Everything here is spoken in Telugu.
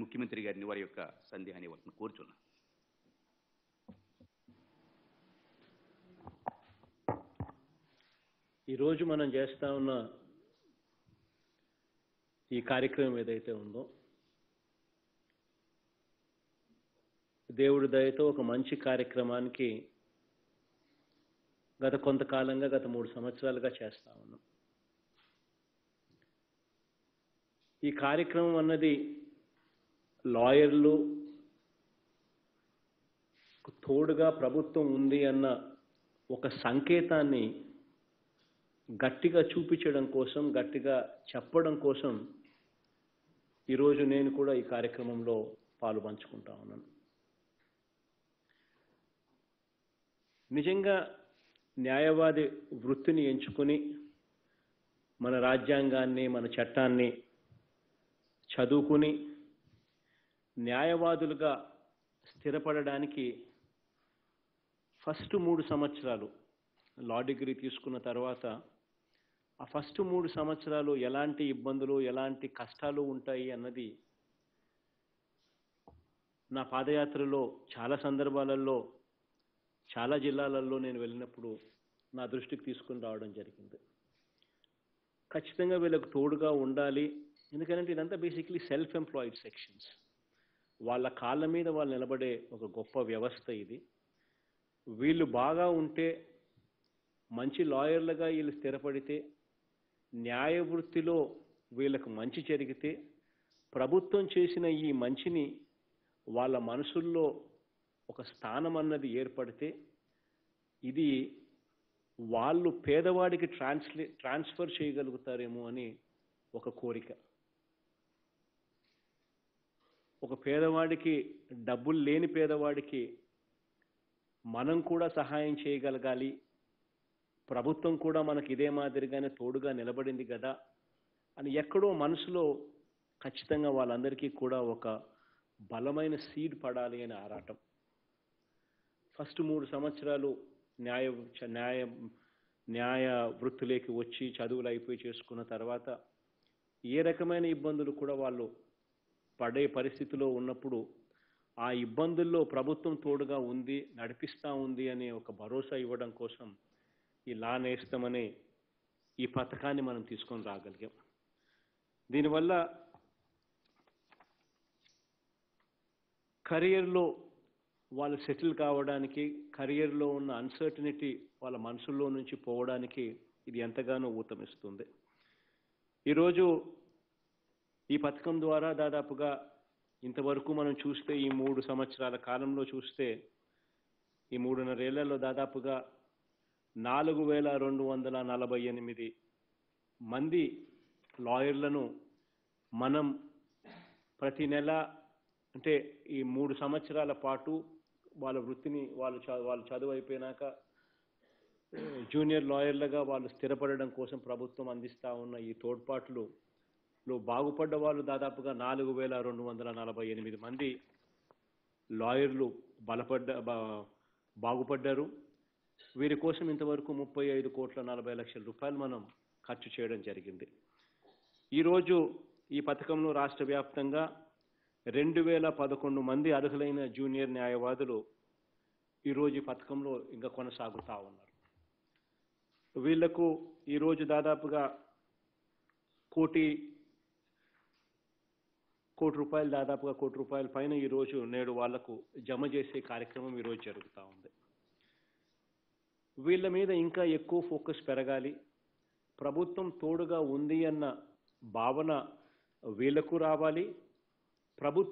ముఖ్యమంత్రి గారిని వారి యొక్క సందేహాన్ని ఇవ్వాలని కోరుచున్నాను ఈరోజు మనం చేస్తా ఉన్న ఈ కార్యక్రమం ఏదైతే ఉందో దేవుడి దయతో ఒక మంచి కార్యక్రమానికి గత కొంతకాలంగా గత మూడు సంవత్సరాలుగా చేస్తా ఉన్నాం ఈ కార్యక్రమం అన్నది లాయర్లు తోడుగా ప్రభుత్వం ఉంది అన్న ఒక సంకేతాన్ని గట్టిగా చూపించడం కోసం గట్టిగా చెప్పడం కోసం ఈరోజు నేను కూడా ఈ కార్యక్రమంలో పాలు పంచుకుంటా ఉన్నాను నిజంగా న్యాయవాది వృత్తిని ఎంచుకొని మన రాజ్యాంగాన్ని మన చట్టాన్ని చదువుకుని న్యాయవాదులుగా స్థిరపడడానికి ఫస్ట్ మూడు సంవత్సరాలు లా డిగ్రీ తీసుకున్న తర్వాత ఆ ఫస్ట్ మూడు సంవత్సరాలు ఎలాంటి ఇబ్బందులు ఎలాంటి కష్టాలు ఉంటాయి అన్నది నా పాదయాత్రలో చాలా సందర్భాలలో చాలా జిల్లాలలో నేను వెళ్ళినప్పుడు నా దృష్టికి తీసుకుని రావడం జరిగింది ఖచ్చితంగా వీళ్ళకు తోడుగా ఉండాలి ఎందుకంటే ఇదంతా బేసిక్లీ సెల్ఫ్ ఎంప్లాయిడ్ సెక్షన్స్ వాళ్ళ కాళ్ళ మీద వాళ్ళు నిలబడే ఒక గొప్ప వ్యవస్థ ఇది వీళ్ళు బాగా ఉంటే మంచి లాయర్లుగా వీళ్ళు స్థిరపడితే న్యాయ వృత్తిలో వీళ్ళకు మంచి జరిగితే ప్రభుత్వం చేసిన ఈ మంచిని వాళ్ళ మనసుల్లో ఒక స్థానం అన్నది ఏర్పడితే ఇది వాళ్ళు పేదవాడికి ట్రాన్స్లే ట్రాన్స్ఫర్ చేయగలుగుతారేమో అని ఒక కోరిక ఒక పేదవాడికి డబ్బులు లేని పేదవాడికి మనం కూడా సహాయం చేయగలగాలి ప్రభుత్వం కూడా మనకి ఇదే మాదిరిగానే తోడుగా నిలబడింది కదా అని ఎక్కడో మనసులో ఖచ్చితంగా వాళ్ళందరికీ కూడా ఒక బలమైన సీడ్ పడాలి అని ఆరాటం ఫస్ట్ మూడు సంవత్సరాలు న్యాయ న్యాయ న్యాయ వృత్తిలోకి వచ్చి చదువులు అయిపోయి చేసుకున్న తర్వాత ఏ రకమైన ఇబ్బందులు కూడా వాళ్ళు పడే పరిస్థితిలో ఉన్నప్పుడు ఆ ఇబ్బందుల్లో ప్రభుత్వం తోడుగా ఉంది నడిపిస్తూ ఉంది అనే ఒక భరోసా ఇవ్వడం కోసం ఈ లా నేస్తమనే ఈ పథకాన్ని మనం తీసుకొని రాగలిగాం దీనివల్ల కెరియర్లో వాళ్ళు సెటిల్ కావడానికి కెరియర్లో ఉన్న అన్సర్టనిటీ వాళ్ళ మనసుల్లో నుంచి పోవడానికి ఇది ఎంతగానో ఊతమిస్తుంది ఈరోజు ఈ పథకం ద్వారా దాదాపుగా ఇంతవరకు మనం చూస్తే ఈ మూడు సంవత్సరాల కాలంలో చూస్తే ఈ మూడున్నరేళ్లలో దాదాపుగా నాలుగు వేల రెండు వందల నలభై ఎనిమిది మంది లాయర్లను మనం ప్రతి నెల అంటే ఈ మూడు సంవత్సరాల పాటు వాళ్ళ వృత్తిని వాళ్ళు చ- వాళ్ళు చదువు అయిపోయినాక జూనియర్ లాయర్లుగా వాళ్ళు స్థిరపడడం కోసం ప్రభుత్వం అందిస్తూ ఉన్న ఈ తోడ్పాట్లు లో బాగుపడ్డ వాళ్ళు దాదాపుగా నాలుగు వేల రెండు వందల నలభై ఎనిమిది మంది లాయర్లు బలపడ్డ బా- బాగుపడ్డారు వీరి కోసం ఇంతవరకు ముప్పై ఐదు కోట్ల నలభై లక్షల రూపాయలు మనం ఖర్చు చేయడం జరిగింది ఈరోజు ఈ పథకంలో రాష్ట్ర వ్యాప్తంగా రెండు వేల పదకొండు మంది అర్హులైన జూనియర్ న్యాయవాదులు ఈరోజు ఈ పథకంలో ఇంకా కొనసాగుతూ ఉన్నారు వీళ్లకు ఈరోజు దాదాపుగా కోటి కోటి రూపాయలు దాదాపుగా కోటి రూపాయల పైన ఈరోజు నేడు వాళ్లకు జమ చేసే కార్యక్రమం ఈరోజు జరుగుతూ ఉంది వీళ్ళ మీద ఇంకా ఎక్కువ ఫోకస్ పెరగాలి ప్రభుత్వం తోడుగా ఉంది అన్న భావన వీళ్లకు రావాలి ప్రభుత్వం